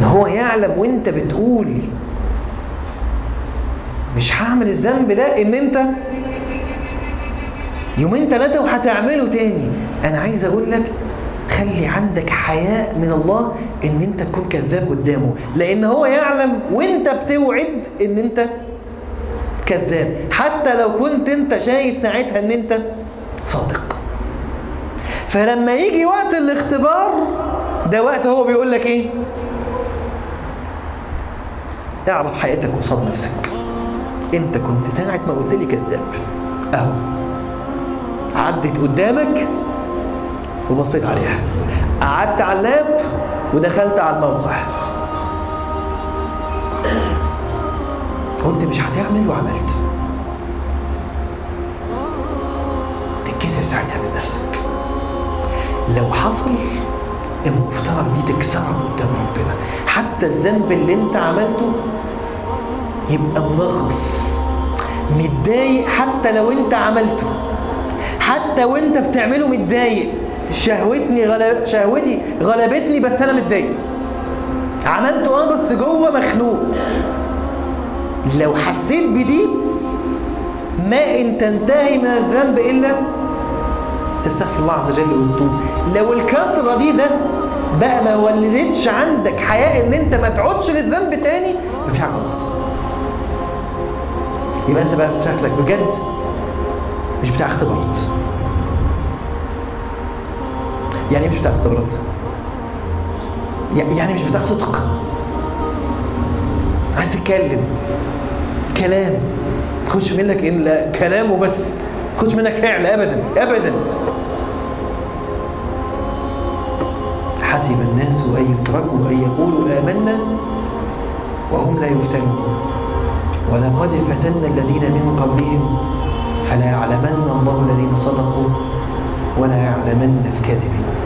هو يعلم وانت بتقول مش هعمل الذنب ده ان انت يومين ثلاثة وهتعمله تاني انا عايز اقول لك خلي عندك حياء من الله ان انت تكون كذاب قدامه لان هو يعلم وانت بتوعد ان انت كذاب حتى لو كنت انت شايف ساعتها ان انت صادق فلما يجي وقت الاختبار ده وقت هو بيقول لك ايه اعرف حقيقتك وصاد نفسك انت كنت ساعة ما قلت لي كذاب اهو عدت قدامك وبصيت عليها قعدت على اللاب ودخلت على الموقع قلت مش هتعمل وعملت تتكسر ساعتها من نفسك لو حصل المفترض دي تكسرها قدام ربنا حتى الذنب اللي انت عملته يبقى منغص متضايق حتى لو انت عملته حتى وانت بتعمله متضايق شهوتني غلب... شهوتي غلبتني بس انا متضايق عملته اه بس جوه مخنوق لو حسيت بدي ما ان تنتهي من الذنب الا تستغفر الله عز وجل وتتوب لو الكسرة دي ده بقى ما ولدتش عندك حياء ان انت ما تعودش للذنب تاني ما في حاجه غلط يبقى انت بقى شكلك بجد مش بتاع اختبارات يعني مش بتاع اختبارات يعني مش بتاع صدق عايز تتكلم كلام تخش منك ان لا كلام وبس تخش منك فعل ابدا ابدا حسب الناس ان يتركوا ان يقولوا امنا وهم لا يفتنون ولقد فتنا الذين من قبلهم فلا يعلمن الله الذين صدقوا ولا يعلمن الكاذبين